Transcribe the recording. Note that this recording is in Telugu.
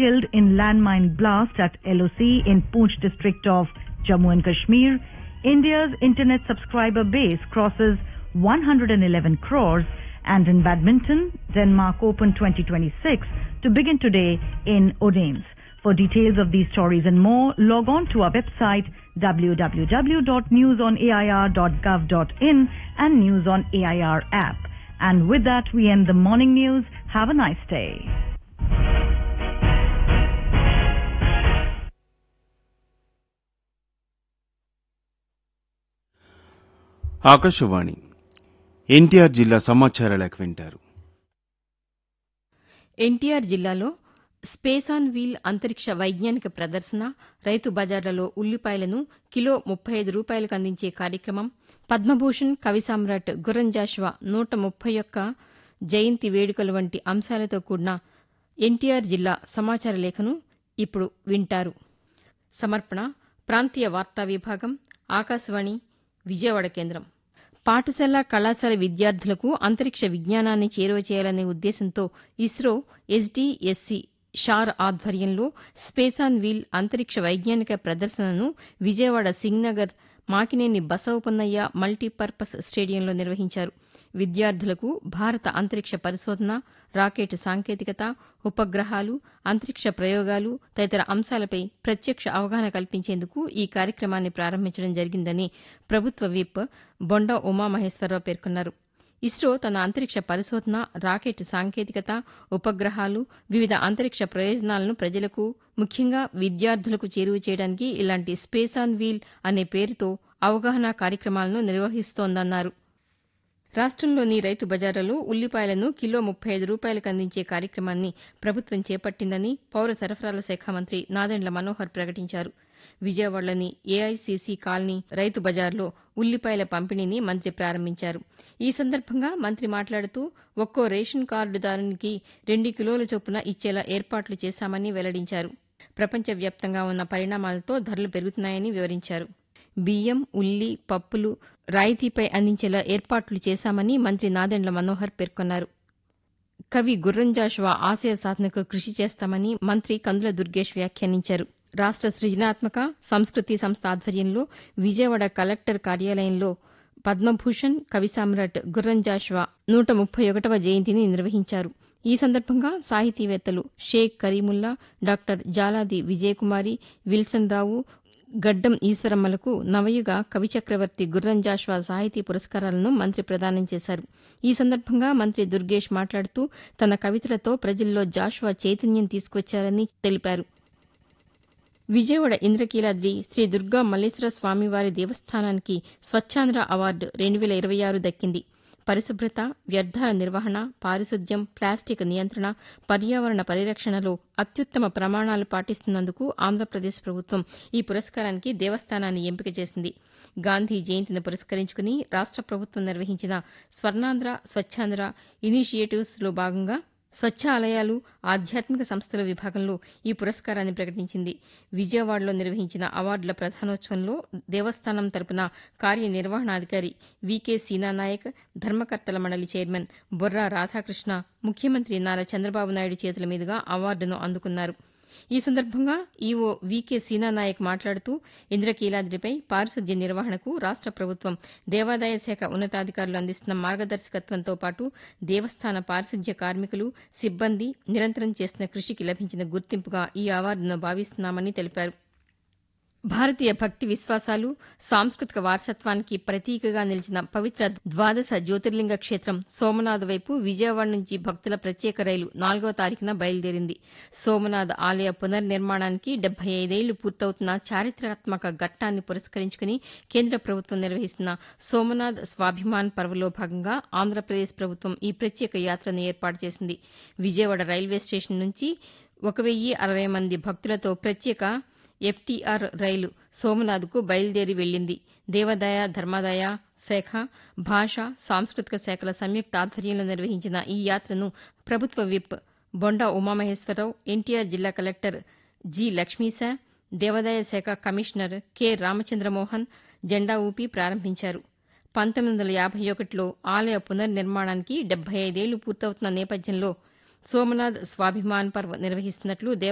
killed in landmine blast at LOC in Poonch district of Jammu and Kashmir. India's internet subscriber base crosses 111 crores. And in badminton, Denmark Open 2026 to begin today in Odense. For details of these stories and more, log on to our website www.newsonair.gov.in and News on AIR app. And with that, we end the morning news. Have a nice day. Akashvani NTR జిల్లా సమాచార లేఖ వింటారు ఎన్టీఆర్ జిల్లాలో స్పేస్ ఆన్ వీల్ అంతరిక్ష వైజ్ఞానిక ప్రదర్శన రైతు బజార్లలో ఉల్లిపాయలను కిలో ముప్పై ఐదు రూపాయలకు అందించే కార్యక్రమం పద్మభూషణ్ కవి సామ్రాట్ గుర్రం జాషువా నూట ముప్పై ఒక్క జయంతి వేడుకలు వంటి అంశాలతో కూడిన ఎన్టీఆర్ జిల్లా సమాచార లేఖను ఇప్పుడు వింటారు సమర్పణ ప్రాంతీయ వార్తా విభాగం ఆకాశవాణి విజయవాడ కేంద్రం పాఠశాల కళాశాల విద్యార్థులకు అంతరిక్ష విజ్ఞానాన్ని చేరువ చేయాలనే ఉద్దేశంతో ఇస్రో ఎస్డీఎస్సీ షార్ ఆధ్వర్యంలో స్పేస్ ఆన్ వీల్ అంతరిక్ష వైజ్ఞానిక ప్రదర్శనను విజయవాడ సింగ్నగర్ మాకినేని బసవపన్నయ్య మల్టీపర్పస్ స్టేడియంలో నిర్వహించారు విద్యార్థులకు భారత అంతరిక్ష పరిశోధన రాకెట్ సాంకేతికత ఉపగ్రహాలు అంతరిక్ష ప్రయోగాలు తదితర అంశాలపై ప్రత్యక్ష అవగాహన కల్పించేందుకు ఈ కార్యక్రమాన్ని ప్రారంభించడం జరిగిందని ప్రభుత్వ విప్ బొండా ఉమామహేశ్వరరావు పేర్కొన్నారు ఇస్రో తన అంతరిక్ష పరిశోధన రాకెట్ సాంకేతికత ఉపగ్రహాలు వివిధ అంతరిక్ష ప్రయోజనాలను ప్రజలకు ముఖ్యంగా విద్యార్థులకు చేరువ చేయడానికి ఇలాంటి స్పేస్ ఆన్ వీల్ అనే పేరుతో అవగాహన కార్యక్రమాలను నిర్వహిస్తోందన్నారు రాష్ట్రంలోని రైతు బజార్లలో ఉల్లిపాయలను కిలో ముప్పై ఐదు రూపాయలకు అందించే కార్యక్రమాన్ని ప్రభుత్వం చేపట్టిందని పౌర సరఫరాల శాఖ మంత్రి నాదెండ్ల మనోహర్ ప్రకటించారు విజయవాడలోని ఏఐసీసీ కాలనీ రైతు బజార్లో ఉల్లిపాయల పంపిణీని మంత్రి ప్రారంభించారు ఈ సందర్భంగా మంత్రి మాట్లాడుతూ ఒక్కో రేషన్ కార్డుదారునికి రెండు కిలోల చొప్పున ఇచ్చేలా ఏర్పాట్లు చేశామని వెల్లడించారు ప్రపంచవ్యాప్తంగా ఉన్న పరిణామాలతో ధరలు పెరుగుతున్నాయని వివరించారు బియ్యం ఉల్లి పప్పులు రాయితీపై అందించేలా ఏర్పాట్లు చేశామని మంత్రి నాదెండ్ల మనోహర్ పేర్కొన్నారు కవి గుర్రం జాషువా ఆశయ సాధనకు కృషి చేస్తామని మంత్రి కందుల దుర్గేష్ వ్యాఖ్యానించారు రాష్ట సృజనాత్మక సంస్కృతి సంస్థ ఆధ్వర్యంలో విజయవాడ కలెక్టర్ కార్యాలయంలో పద్మభూషణ్ కవి సామ్రాట్ గుర్రం జాషువా నూట ముప్పై ఒకటవ జయంతిని నిర్వహించారు ఈ సందర్భంగా సాహితీవేత్తలు షేక్ కరీముల్లా డాక్టర్ జాలాది విజయకుమారి విల్సన్ రావు గడ్డం ఈశ్వరమ్మలకు నవయుగ కవి చక్రవర్తి గుర్రం జాషువా సాహితీ పురస్కారాలను మంత్రి ప్రదానం చేశారు ఈ సందర్భంగా మంత్రి దుర్గేష్ మాట్లాడుతూ తన కవితలతో ప్రజల్లో జాషువా చైతన్యం తీసుకొచ్చారని తెలిపారు విజయవాడ ఇంద్రకీలాద్రి శ్రీ దుర్గా మల్లేశ్వర స్వామివారి దేవస్థానానికి స్వచ్ఛాంధ్ర అవార్డు రెండు వేల ఇరవై ఆరు దక్కింది పరిశుభ్రత వ్యర్థాల నిర్వహణ పారిశుద్ధ్యం ప్లాస్టిక్ నియంత్రణ పర్యావరణ పరిరక్షణలో అత్యుత్తమ ప్రమాణాలు పాటిస్తున్నందుకు ఆంధ్రప్రదేశ్ ప్రభుత్వం ఈ పురస్కారానికి దేవస్థానాన్ని ఎంపిక చేసింది గాంధీ జయంతిని పురస్కరించుకుని రాష్ట ప్రభుత్వం నిర్వహించిన స్వర్ణాంధ్ర స్వచ్ఛాంధ్ర ఇనిషియేటివ్స్లో భాగంగా స్వచ్ఛ ఆలయాలు ఆధ్యాత్మిక సంస్థల విభాగంలో ఈ పురస్కారాన్ని ప్రకటించింది విజయవాడలో నిర్వహించిన అవార్డుల ప్రధానోత్సవంలో దేవస్థానం తరపున కార్యనిర్వహణాధికారి వికే సీనానాయక్ ధర్మకర్తల మండలి చైర్మన్ బొర్రా రాధాకృష్ణ ముఖ్యమంత్రి నారా చంద్రబాబు నాయుడు చేతుల మీదుగా అవార్డును అందుకున్నారు ఈ సందర్భంగా ఈవో వికే సీనానాయక్ మాట్లాడుతూ ఇంద్రకీలాద్రిపై పారిశుద్ధ్య నిర్వహణకు రాష్ట ప్రభుత్వం దేవాదాయ శాఖ ఉన్నతాధికారులు అందిస్తున్న మార్గదర్శకత్వంతో పాటు దేవస్థాన పారిశుద్ధ్య కార్మికులు సిబ్బంది నిరంతరం చేస్తున్న కృషికి లభించిన గుర్తింపుగా ఈ అవార్డును భావిస్తున్నామని తెలిపారు భారతీయ భక్తి విశ్వాసాలు సాంస్కృతిక వారసత్వానికి ప్రతీకగా నిలిచిన పవిత్ర ద్వాదశ జ్యోతిర్లింగ క్షేత్రం సోమనాథ్ వైపు విజయవాడ నుంచి భక్తుల ప్రత్యేక రైలు నాలుగవ తారీఖున బయలుదేరింది సోమనాథ్ ఆలయ పునర్నిర్మాణానికి డెబ్బై ఐదేళ్లు పూర్తవుతున్న చారిత్రాత్మక ఘట్టాన్ని పురస్కరించుకుని కేంద్ర ప్రభుత్వం నిర్వహిస్తున్న సోమనాథ్ స్వాభిమాన్ పర్వలో భాగంగా ఆంధ్రప్రదేశ్ ప్రభుత్వం ఈ ప్రత్యేక యాత్రను ఏర్పాటు చేసింది విజయవాడ రైల్వే స్టేషన్ నుంచి ఒక వెయ్యి అరవై మంది భక్తులతో ప్రత్యేక ఎఫ్టీఆర్ రైలు సోమనాథ్కు బయలుదేరి వెళ్లింది దేవాదాయ ధర్మాదాయ శాఖ భాష సాంస్కృతిక శాఖల సంయుక్త ఆధ్వర్యంలో నిర్వహించిన ఈ యాత్రను ప్రభుత్వ విప్ బొండా ఉమామహేశ్వరరావు ఎన్టీఆర్ జిల్లా కలెక్టర్ జి లక్ష్మీశా దేవాదాయ శాఖ కమిషనర్ కె రామచంద్రమోహన్ జెండా ఊపి ప్రారంభించారు పంతొమ్మిది వందల యాభై ఒకటిలో ఆలయ పునర్నిర్మాణానికి డెబ్బై ఐదేళ్లు పూర్తవుతున్న నేపథ్యంలో సోమనాథ్ స్వాభిమాన్ పర్వ్ నిర్వహిస్తున్నట్లు